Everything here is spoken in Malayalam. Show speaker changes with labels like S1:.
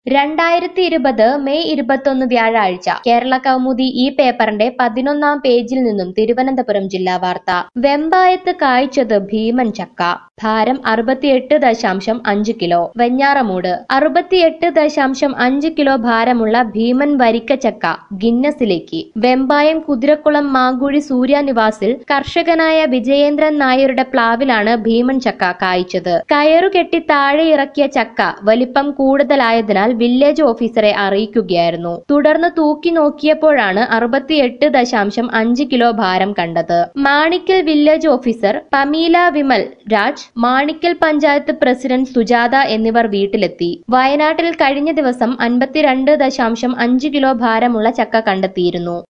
S1: രണ്ടായിരത്തി ഇരുപത് മെയ് ഇരുപത്തൊന്ന് വ്യാഴാഴ്ച കേരള കൗമുദി ഈ പേപ്പറിന്റെ പതിനൊന്നാം പേജിൽ നിന്നും തിരുവനന്തപുരം ജില്ലാ വാർത്ത വെമ്പായത്ത് കായ്ച്ചത് ഭീമൻ ചക്ക ഭാരം അറുപത്തിയെട്ട് ദശാംശം അഞ്ച് കിലോ വെഞ്ഞാറമൂട് അറുപത്തിയെട്ട് ദശാംശം അഞ്ച് കിലോ ഭാരമുള്ള ഭീമൻ വരിക്ക ചക്ക ഗിന്നസിലേക്ക് വെമ്പായം കുതിരക്കുളം മാങ്കുഴി സൂര്യാനിവാസിൽ കർഷകനായ വിജയേന്ദ്രൻ നായരുടെ പ്ലാവിലാണ് ഭീമൻ ചക്ക കായ്ച്ചത് കയറുകെട്ടി താഴെ ഇറക്കിയ ചക്ക വലിപ്പം കൂടുതലായതിനാൽ വില്ലേജ് ഓഫീസറെ അറിയിക്കുകയായിരുന്നു തുടർന്ന് തൂക്കി നോക്കിയപ്പോഴാണ് അറുപത്തിയെട്ട് ദശാംശം അഞ്ച് കിലോ ഭാരം കണ്ടത് Manikkal village officer Pamila Vimal Raj Manikkal panchayat president Sujatha എന്നിവർ വീട്ടിലെത്തി വയനാട്ടിൽ കഴിഞ്ഞ ദിവസം അൻപത്തിരണ്ട് ദശാംശം അഞ്ച് കിലോ ഭാരമുള്ള ചക്ക കണ്ടെത്തിയിരുന്നു